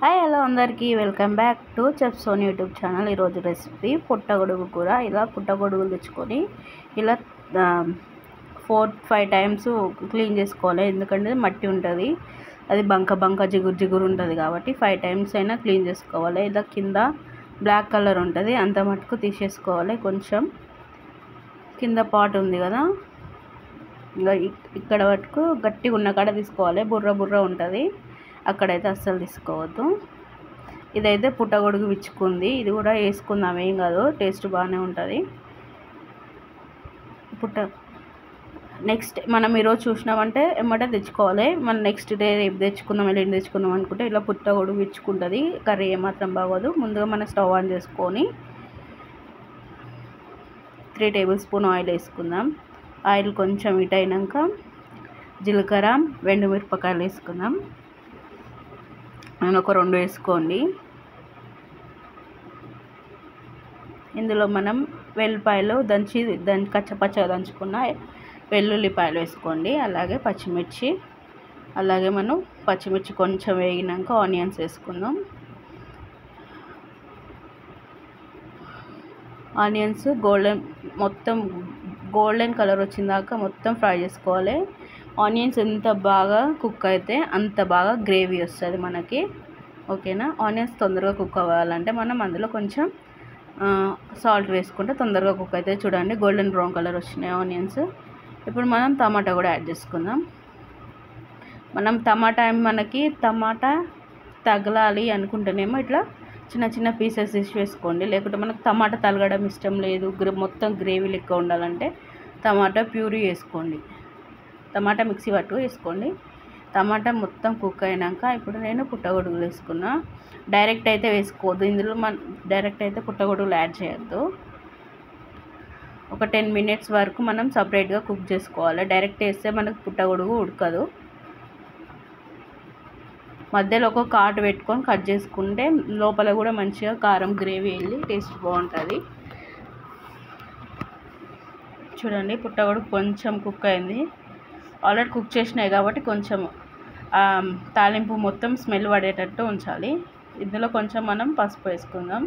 hi hello అందరికీ welcome back to chef Soni YouTube channel ఈరోజు recipe పుట్టగొడుగు కూర ఇలా పుట్టగొడుగులు తెచ్చుకొని ఇలా ఫోర్ ఫైవ్ టైమ్స్ క్లీన్ చేసుకోవాలి ఎందుకంటే మట్టి ఉంటుంది అది బంక బంక జిగురు జిగురు ఉంటుంది కాబట్టి ఫైవ్ టైమ్స్ అయినా క్లీన్ చేసుకోవాలి ఇలా కింద బ్లాక్ కలర్ ఉంటుంది అంత మటుకు తీసేసుకోవాలి కొంచెం కింద పాట్ ఉంది కదా ఇంకా ఇక్- ఇక్కడ వరకు గట్టిగా ఉన్న కాడ తీసుకోవాలి బుర్ర బుర్ర ఉంటుంది అక్కడైతే అస్సలు తీసుకోవద్దు ఇదైతే పుట్టగొడుగు విచ్చుకుంది ఇది కూడా వేసుకుందాం ఏం కాదు టేస్ట్ బాగానే ఉంటుంది పుట్ట నెక్స్ట్ మనం ఈరోజు చూసినామంటే ఎమ్మటే తెచ్చుకోవాలి మనం నెక్స్ట్ డే రేపు తెచ్చుకుందాం ఎల్లుండి తెచ్చుకుందాం అనుకుంటే ఇలా పుట్టగొడుగు విచ్చుకుంటుంది కర్రీ ఏమాత్రం బాగోదు ముందుగా మనం స్టవ్ ఆన్ చేసుకొని త్రీ టేబుల్ స్పూన్ ఆయిల్ వేసుకుందాం ఆయిల్ కొంచెం హీట్ అయినాక జీలకర్ర వెండు మిరపకాయలు వేసుకుందాం నేను ఒక రెండు వేసుకోండి ఇందులో మనం వెల్లిపాయలు దంచి దం కచ్చపచ్చగా దంచుకున్న వెల్లుల్లిపాయలు వేసుకోండి అలాగే పచ్చిమిర్చి అలాగే మనం పచ్చిమిర్చి కొంచెం వేగినాక ఆనియన్స్ వేసుకుందాం ఆనియన్స్ గోల్డెన్ మొత్తం గోల్డెన్ కలర్ వచ్చిందాక మొత్తం ఫ్రై చేసుకోవాలి ఆనియన్స్ ఎంత బాగా కుక్ అయితే అంత బాగా గ్రేవీ వస్తుంది మనకి ఓకేనా ఆనియన్స్ తొందరగా కుక్ అవ్వాలంటే మనం అందులో కొంచెం సాల్ట్ వేసుకుంటే తొందరగా కుక్ అయితే చూడండి గోల్డెన్ బ్రౌన్ కలర్ వచ్చినాయి ఆనియన్స్ ఇప్పుడు మనం టమాటా కూడా యాడ్ చేసుకుందాం మనం టమాటా మనకి టమాటా తగలాలి అనుకుంటేనేమో ఇట్లా చిన్న చిన్న పీసెస్ తీసి వేసుకోండి లేకుంటే మనకు టమాటా తలగడం ఇష్టం లేదు గ్రే మొత్తం గ్రేవీ లెక్క ఉండాలంటే టమాటా ప్యూరీ వేసుకోండి టమాటా మిక్సీ పట్టు వేసుకోండి టమాటా మొత్తం కుక్ అయినాక ఇప్పుడు నేను పుట్టగొడుగులు వేసుకున్నా డైరెక్ట్ అయితే వేసుకోవద్దు ఇందులో మన డైరెక్ట్ అయితే పుట్టగొడుగులు యాడ్ చేయొద్దు ఒక టెన్ మినిట్స్ వరకు మనం సపరేట్గా కుక్ చేసుకోవాలి డైరెక్ట్ వేస్తే మనకు పుట్టగొడుగు ఉడకదు మధ్యలో ఒక కాటు పెట్టుకొని కట్ చేసుకుంటే లోపల కూడా మంచిగా కారం గ్రేవీ వెళ్ళి టేస్ట్ బాగుంటుంది చూడండి పుట్టగొడుగు కొంచెం కుక్ అయింది ఆల్రెడీ కుక్ చేసినాయి కాబట్టి కొంచెం ఆ, తాలింపు మొత్తం స్మెల్ పడేటట్టు ఉంచాలి ఇందులో కొంచెం మనం పసుపు వేసుకుందాం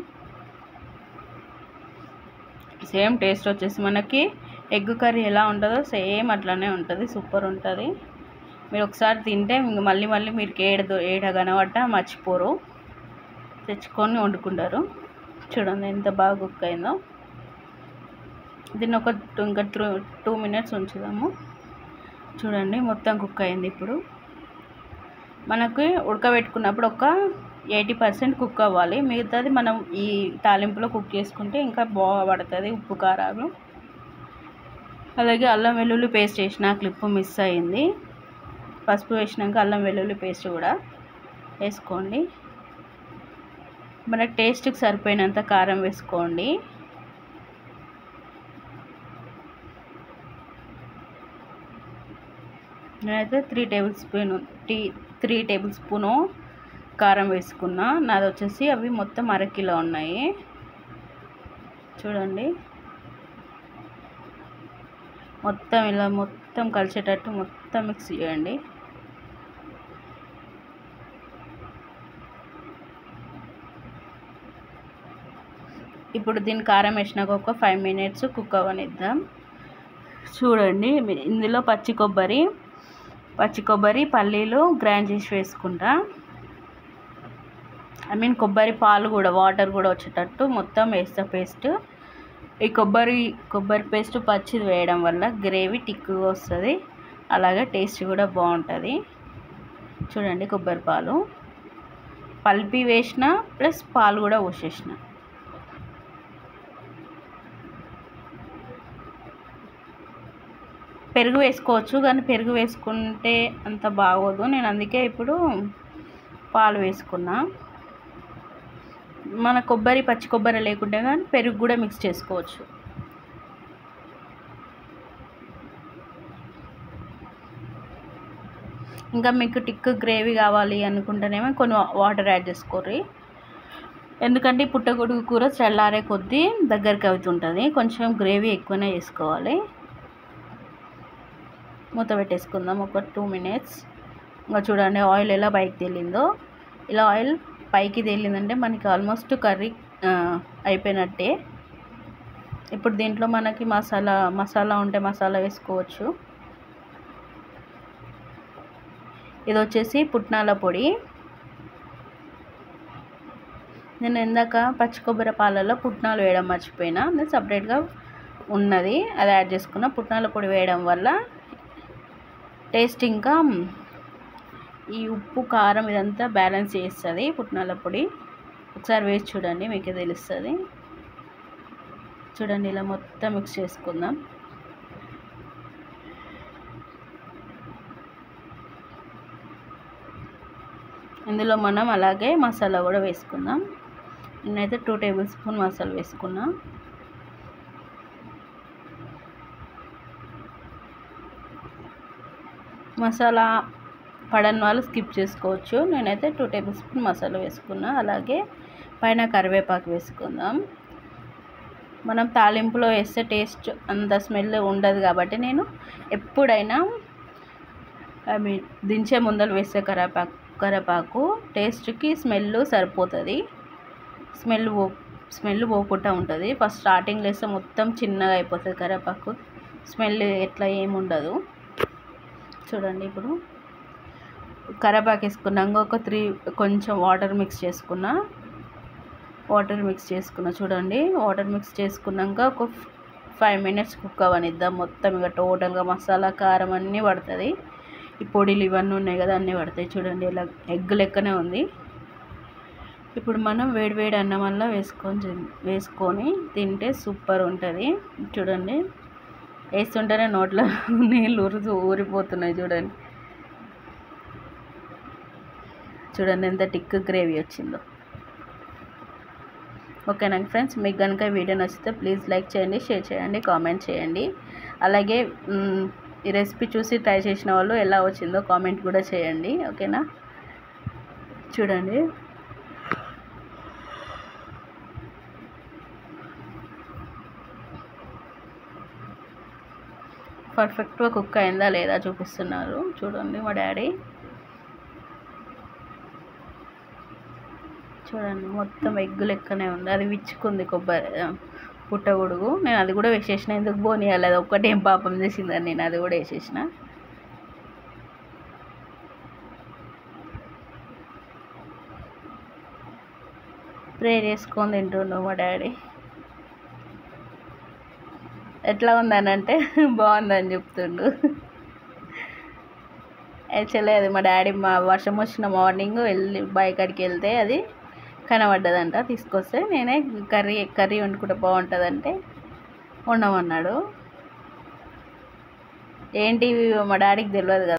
సేమ్ టేస్ట్ వచ్చేసి మనకి ఎగ్ కర్రీ ఎలా ఉంటుందో సేమ్ అట్లానే ఉంటుంది సూపర్ ఉంటుంది మీరు ఒకసారి తింటే ఇంక మళ్ళీ మళ్ళీ మీరు ఏడ ఏడ కనబట్ట మర్చిపోరు తెచ్చుకొని వండుకుంటారు చూడండి ఎంత బాగా కుక్ అయిందో దీన్ని ఒక టూ ఇంకా టూ టూ మినిట్స్ ఉంచుదాము చూడండి మొత్తం కుక్ అయింది ఇప్పుడు మనకి ఉడకబెట్టుకున్నప్పుడు ఒక ఎయిటీ పర్సెంట్ కుక్ అవ్వాలి మిగతాది మనం ఈ తాలింపులో కుక్ చేసుకుంటే ఇంకా బాగా పడుతుంది ఉప్పు కారాలు అలాగే అల్లం వెల్లుల్లి పేస్ట్ వేసిన క్లిప్ మిస్ అయింది పసుపు వేసినాక అల్లం వెల్లుల్లి పేస్ట్ కూడా వేసుకోండి మన టేస్ట్కి సరిపోయినంత కారం వేసుకోండి నేనైతే త్రీ టేబుల్ స్పూన్ టీ త్రీ టేబుల్ స్పూను కారం వేసుకున్నా నాది వచ్చేసి అవి మొత్తం అరకిలో ఉన్నాయి చూడండి మొత్తం ఇలా మొత్తం కలిసేటట్టు మొత్తం మిక్స్ చేయండి ఇప్పుడు దీని కారం వేసినాక ఒక ఫైవ్ మినిట్స్ కుక్ అవ్వనిద్దాం చూడండి మీ- ఇందులో పచ్చి కొబ్బరి పచ్చి కొబ్బరి పల్లీలు గ్రైండ్ చేసి వేసుకుంటా ఐ మీన్ కొబ్బరి పాలు కూడా వాటర్ కూడా వచ్చేటట్టు మొత్తం వేస్తా పేస్ట్ ఈ కొబ్బరి కొబ్బరి పేస్ట్ పచ్చిది వేయడం వల్ల గ్రేవీ టిక్కుగా వస్తుంది అలాగే టేస్ట్ కూడా బాగుంటుంది చూడండి కొబ్బరి పాలు పల్పి వేసిన ప్లస్ పాలు కూడా పోసేసిన పెరుగు వేసుకోవచ్చు కానీ పెరుగు వేసుకుంటే అంత బాగోదు నేను అందుకే ఇప్పుడు పాలు వేసుకున్నా మన కొబ్బరి పచ్చి కొబ్బరి లేకుంటే కానీ పెరుగు కూడా మిక్స్ చేసుకోవచ్చు ఇంకా మీకు టిక్ గ్రేవీ కావాలి అనుకుంటేనేమో కొన్ని వాటర్ యాడ్ చేసుకోర్రి ఎందుకంటే ఈ పుట్టగొడుగు కూర చల్లారే కొద్దీ దగ్గరికి అవుతుంటుంది కొంచెం గ్రేవీ ఎక్కువనే చేసుకోవాలి మూత పెట్టేసుకుందాం ఒక టూ మినిట్స్ ఇంకా చూడండి ఆయిల్ ఎలా బయటకు తేలిందో ఇలా ఆయిల్ పైకి తేలిందంటే మనకి ఆల్మోస్ట్ కర్రీ ఆ, అయిపోయినట్టే ఇప్పుడు దీంట్లో మనకి మసాలా మసాలా ఉంటే మసాలా వేసుకోవచ్చు ఇది వచ్చేసి పుట్నాల పొడి నేను ఇందాక పచ్చి కొబ్బరి పాలలో పుట్నాలు వేయడం మర్చిపోయినా నేను సపరేట్గా ఉన్నది అది యాడ్ చేసుకున్న పుట్నాల పొడి వేయడం వల్ల టేస్ట్ ఇంకా ఈ ఉప్పు కారం ఇదంతా బ్యాలెన్స్ చేస్తుంది పుట్నాల పొడి ఒకసారి వేసి చూడండి మీకే తెలుస్తుంది చూడండి ఇలా మొత్తం మిక్స్ చేసుకుందాం ఇందులో మనం అలాగే మసాలా కూడా వేసుకుందాం నేనైతే టూ టేబుల్ స్పూన్ మసాలా వేసుకున్నా మసాలా పడని వాళ్ళు స్కిప్ చేసుకోవచ్చు నేనైతే టూ టేబుల్ స్పూన్ మసాలా వేసుకున్నా అలాగే పైన కరివేపాకు వేసుకుందాం మనం తాలింపులో వేస్తే టేస్ట్ అంత స్మెల్ ఉండదు కాబట్టి నేను ఎప్పుడైనా ఐ మీన్ దించే ముందర వేసే కరివేపాకు కరివేపాకు టేస్ట్కి స్మెల్ సరిపోతుంది స్మెల్ పో స్మెల్ పోకుండా ఉంటుంది ఫస్ట్ స్టార్టింగ్ వేస్తే మొత్తం చిన్నగా అయిపోతుంది కరివేపాకు స్మెల్ ఎట్లా ఏముండదు చూడండి ఇప్పుడు కరివేపాకు వేసుకున్నాక ఒక త్రీ కొంచెం వాటర్ మిక్స్ చేసుకున్నా వాటర్ మిక్స్ చేసుకున్నా చూడండి వాటర్ మిక్స్ చేసుకున్నాక ఒక ఫైవ్ మినిట్స్ కుక్ అవనిద్దాం మొత్తం ఇక టోటల్గా మసాలా కారం అన్నీ పడుతుంది ఈ పొడిలు ఇవన్నీ ఉన్నాయి కదా అన్నీ పడతాయి చూడండి ఇలా ఎగ్ లెక్కనే ఉంది ఇప్పుడు మనం వేడి వేడి అన్నం వల్ల వేసుకొని తిన్- వేసుకొని తింటే సూపర్ ఉంటుంది చూడండి వేస్తుంటేనే నోట్లో నీళ్ళు ఊరు ఊరిపోతున్నాయి చూడండి చూడండి ఎంత టిక్ గ్రేవీ వచ్చిందో ఓకేనా ఫ్రెండ్స్ మీకు కనుక వీడియో నచ్చితే ప్లీజ్ లైక్ చేయండి షేర్ చేయండి కామెంట్ చేయండి అలాగే మ్, ఈ రెసిపీ చూసి ట్రై చేసిన వాళ్ళు ఎలా వచ్చిందో కామెంట్ కూడా చేయండి ఓకేనా చూడండి పర్ఫెక్ట్గా కుక్ అయిందా లేదా చూపిస్తున్నారు చూడండి మా డాడీ చూడండి మొత్తం ఎగ్ లెక్కనే ఉంది అది విచ్చుకుంది కొబ్బరి ఆ, పుట్టగొడుగు నేను అది కూడా వేసేసిన ఎందుకు పోనీయాలి అది ఒక్కటేం పాపం చేసిందని నేను అది కూడా వేసేసిన స్ప్రే చేసుకొని తింటుండు మా డాడీ ఎట్లా ఉందని అంటే బాగుందని చెప్తుండు యాక్చువల్లీ అది మా డాడీ మా వర్షం వచ్చిన మార్నింగ్ వెళ్ళి బాయ్ కాడికి వెళ్తే అది కనబడ్డదంట తీసుకొస్తే నేనే కర్రీ కర్రీ వండుకుంటే బాగుంటుందంటే ఉండమన్నాడు ఏంటి మా డాడీకి తెలియదు కదా